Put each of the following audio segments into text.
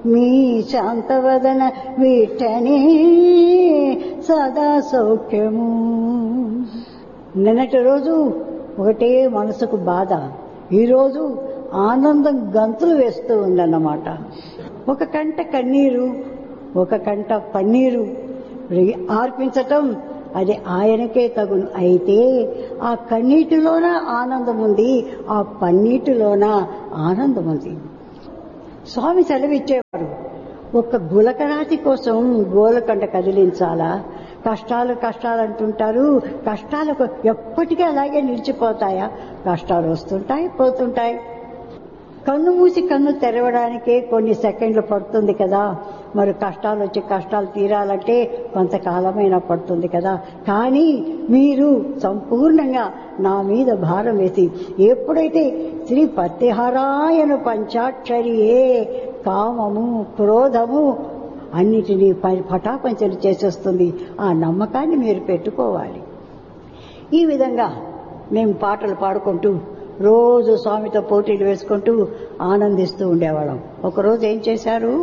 మీ శాంతవదన వీటనే సదా సౌఖ్యము నిన్నటి రోజు ఒకటే మనసుకు బాధ ఈరోజు ఆనందం గంతులు వేస్తూ ఉందన్నమాట ఒక కంట కన్నీరు ఒక కంట పన్నీరు ఆర్పించటం అది ఆయనకే తగును అయితే ఆ కన్నీటిలోన ఆనందం ఉంది ఆ పన్నీటిలోన ఆనందం ఉంది స్వామి సెలవిచ్చేవారు ఒక గులకరాతి కోసం గోలకంట కదిలించాలా కష్టాలు కష్టాలు అంటుంటారు కష్టాలకు ఎప్పటికీ అలాగే నిలిచిపోతాయా కష్టాలు వస్తుంటాయి పోతుంటాయి కన్ను మూసి కన్ను తెరవడానికే కొన్ని సెకండ్లు పడుతుంది కదా మరి కష్టాలు వచ్చి కష్టాలు తీరాలంటే కొంతకాలమైనా పడుతుంది కదా కానీ మీరు సంపూర్ణంగా నా మీద భారం వేసి ఎప్పుడైతే శ్రీ పత్తిహారాయను పంచాక్షరియే కామము క్రోధము అన్నిటినీ పటాపంచలు చేసేస్తుంది ఆ నమ్మకాన్ని మీరు పెట్టుకోవాలి ఈ విధంగా మేము పాటలు పాడుకుంటూ రోజు స్వామితో పోటీలు వేసుకుంటూ ఆనందిస్తూ ఉండేవాళ్ళం ఒకరోజు ఏం చేశారు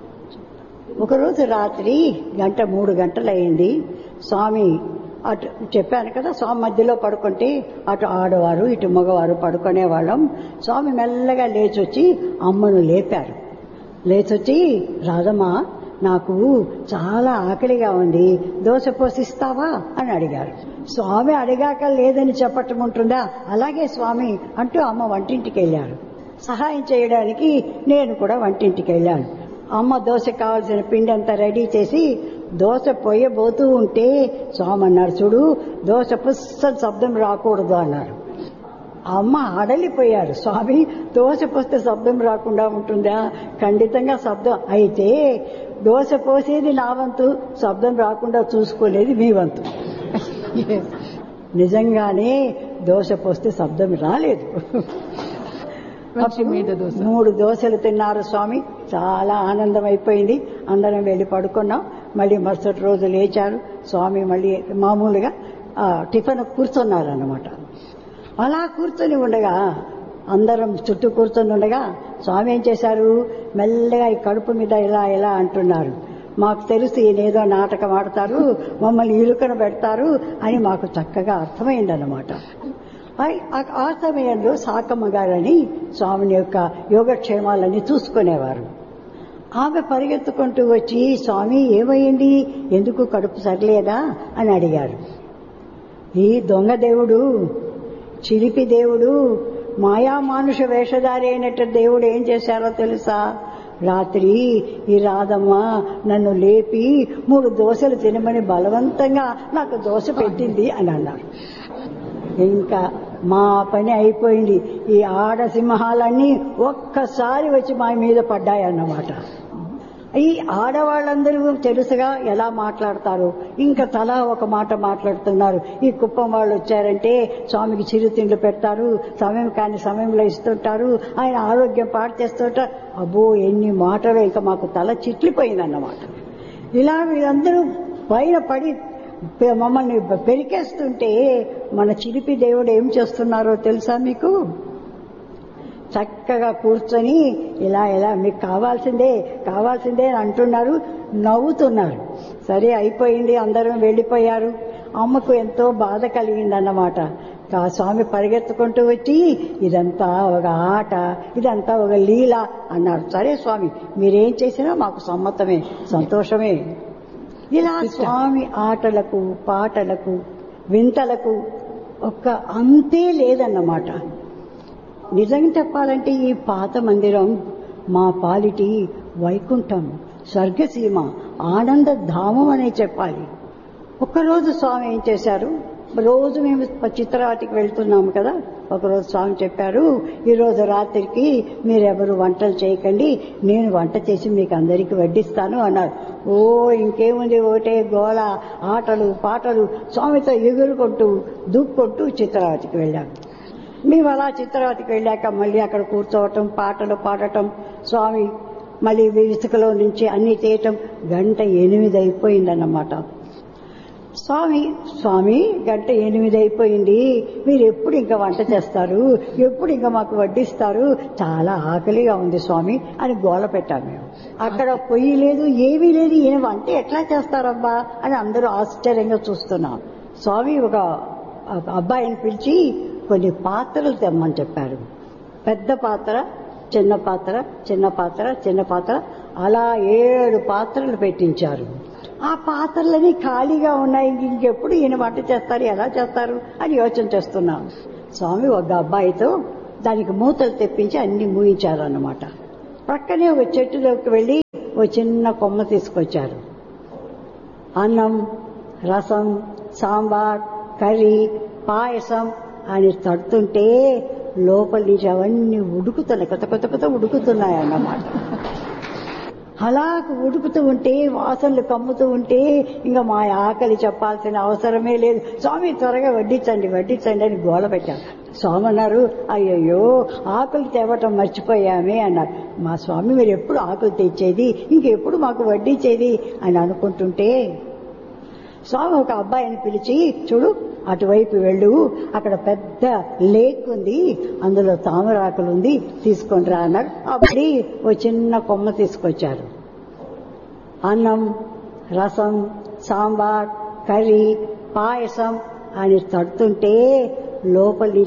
ఒకరోజు రాత్రి గంట మూడు గంటలు అయింది స్వామి అటు చెప్పాను కదా స్వామి మధ్యలో పడుకుంటే అటు ఆడవారు ఇటు మగవారు పడుకునేవాళ్ళం స్వామి మెల్లగా లేచొచ్చి అమ్మను లేపారు లేచొచ్చి రాధమ్మ నాకు చాలా ఆకలిగా ఉంది దోశ పోసిస్తావా అని అడిగారు స్వామి అడిగాక లేదని చెప్పటం ఉంటుందా అలాగే స్వామి అంటూ అమ్మ వంటింటికి వెళ్ళారు సహాయం చేయడానికి నేను కూడా వంటింటికి వెళ్ళాను అమ్మ దోశ కావాల్సిన పిండి అంతా రెడీ చేసి దోశ పొయ్యబోతూ ఉంటే స్వామి అన్నారు చూడు దోశ పుస్తక శబ్దం రాకూడదు అన్నారు అమ్మ అడలిపోయారు స్వామి దోశ పోస్తే శబ్దం రాకుండా ఉంటుందా ఖండితంగా శబ్దం అయితే దోశ పోసేది నా వంతు శబ్దం రాకుండా చూసుకోలేదు మీ వంతు నిజంగానే దోశ పోస్తే శబ్దం రాలేదు మంచి మీద దోశ మూడు దోశలు తిన్నారు స్వామి చాలా ఆనందం అయిపోయింది అందరం వెళ్ళి పడుకున్నాం మళ్ళీ మరుసటి రోజు లేచారు స్వామి మళ్ళీ మామూలుగా ఆ, టిఫిన్ కూర్చున్నారు అన్నమాట అలా కూర్చొని ఉండగా అందరం చుట్టూ కూర్చొని ఉండగా స్వామి ఏం చేశారు మెల్లగా ఈ కడుపు మీద ఇలా ఇలా అంటున్నారు మాకు తెలుసు ఈయనేదో నాటకం ఆడతారు మమ్మల్ని ఇరుకన పెడతారు అని మాకు చక్కగా అర్థమైందన్నమాట ఆ- ఆ- ఆ సమయంలో సాకమ్మ గారని స్వామిని యొక్క యోగక్షేమాలని చూసుకునేవారు ఆమె పరిగెత్తుకుంటూ వచ్చి స్వామి ఏమైంది ఎందుకు కడుపు సరిలేదా అని అడిగారు ఈ దొంగ దేవుడు చిలిపి దేవుడు మాయా మానుష వేషధారి అయినట్టు దేవుడు ఏం చేశారో తెలుసా రాత్రి ఈ రాధమ్మ నన్ను లేపి మూడు దోశలు తినమని బలవంతంగా నాకు దోశ పెట్టింది అని అన్నారు ఇంకా మా పని అయిపోయింది ఈ ఆడ సింహాలన్నీ ఒక్కసారి వచ్చి మా మీద పడ్డాయన్నమాట ఈ ఆడవాళ్ళందరూ తెలుసుగా ఎలా మాట్లాడతారు ఇంకా తలా ఒక మాట మాట్లాడుతున్నారు ఈ కుప్పం వాళ్ళు వచ్చారంటే స్వామికి చిరుతిండ్లు పెడతారు సమయం కాని సమయంలో ఇస్తుంటారు ఆయన ఆరోగ్యం పాడు చేస్తుంటారు అబ్బో ఎన్ని మాటలు ఇంకా మాకు తల చిట్లిపోయిందన్నమాట ఇలా వీళ్ళందరూ పైన పడి పె- మమ్మల్ని పెరికేస్తుంటే మన చిలిపి దేవుడు ఏం చేస్తున్నారో తెలుసా మీకు చక్కగా కూర్చొని ఇలా ఇలా మీకు కావాల్సిందే కావాల్సిందే అని అంటున్నారు నవ్వుతున్నారు సరే అయిపోయింది అందరం వెళ్ళిపోయారు అమ్మకు ఎంతో బాధ కలిగిందన్నమాట కా- స్వామి పరిగెత్తుకుంటూ వచ్చి ఇదంతా ఒక ఆట ఇదంతా ఒక లీల అన్నారు సరే స్వామి మీరేం చేసినా మాకు సమ్మతమే సంతోషమే ఇలా స్వామి ఆటలకు పాటలకు వింతలకు ఒక్క అంతే లేదన్నమాట నిజంగా చెప్పాలంటే ఈ పాత మందిరం మా పాలిటి వైకుంఠం స్వర్గసీమ ఆనంద ధామం అనే చెప్పాలి ఒక్కరోజు స్వామి ఏం చేశారు రోజు మేము చిత్రవాటికి వెళ్తున్నాము కదా ఒకరోజు స్వామి చెప్పారు ఈ రోజు రాత్రికి మీరెవరు వంటలు చేయకండి నేను వంట చేసి మీకు అందరికీ వడ్డిస్తాను అన్నారు ఓ ఇంకేముంది ఒకటే గోల ఆటలు పాటలు స్వామితో ఎగురుకుంటూ దూక్కుంటూ చిత్రవాటికి వెళ్ళాము మేము అలా చిత్రవతికి వెళ్ళాక మళ్ళీ అక్కడ కూర్చోవటం పాటలు పాడటం స్వామి మళ్ళీ ఇసుకలో నుంచి అన్ని చేయటం గంట ఎనిమిది అయిపోయిందన్నమాట స్వామి స్వామి గంట ఎనిమిది అయిపోయింది మీరు ఎప్పుడు ఇంకా వంట చేస్తారు ఎప్పుడు ఇంకా మాకు వడ్డిస్తారు చాలా ఆకలిగా ఉంది స్వామి అని గోల పెట్టాము మేము అక్కడ పొయ్యి లేదు ఏమీ లేదు ఈయన వంట ఎట్లా చేస్తారబ్బా అని అందరూ ఆశ్చర్యంగా చూస్తున్నాం స్వామి ఒక ఒక అబ్బాయిని పిలిచి కొన్ని పాత్రలు తెమ్మని చెప్పారు పెద్ద పాత్ర చిన్న పాత్ర చిన్న పాత్ర చిన్న పాత్ర అలా ఏడు పాత్రలు పెట్టించారు ఆ పాత్రలని ఖాళీగా ఉన్నాయి ఇంకెప్పుడు ఈయన వంట చేస్తారు ఎలా చేస్తారు అని యోచన చేస్తున్నాం స్వామి ఒక అబ్బాయితో దానికి మూతలు తెప్పించి అన్ని మూయించారు అన్నమాట పక్కనే ఒక చెట్టులోకి వెళ్ళి ఒక చిన్న కొమ్మ తీసుకొచ్చారు అన్నం రసం సాంబార్ కర్రీ పాయసం అని తడుతుంటే లోపల నుంచి అవన్నీ ఉడుకుతున్నాయి కొత్త కొత్త కొత్త ఉడుకుతున్నాయి అన్నమాట అలా ఉడుకుతూ ఉంటే వాసనలు కమ్ముతూ ఉంటే ఇంకా మా ఆకలి చెప్పాల్సిన అవసరమే లేదు స్వామి త్వరగా వడ్డించండి వడ్డించండి అని గోల పెట్టాం స్వామి అన్నారు అయ్యయ్యో ఆకులు తేవటం మర్చిపోయామే అన్నారు మా స్వామి మీరు ఎప్పుడు ఆకులు తెచ్చేది ఇంకెప్పుడు మాకు వడ్డించేది అని అనుకుంటుంటే స్వామి ఒక అబ్బాయిని పిలిచి చూడు అటువైపు వెళ్ళు అక్కడ పెద్ద లేక్ ఉంది అందులో తామరాకులు ఉంది తీసుకొని రా అన్నారు అప్పుడు ఓ చిన్న కొమ్మ తీసుకొచ్చారు అన్నం రసం సాంబార్ కర్రీ పాయసం అని తడుతుంటే లోపలి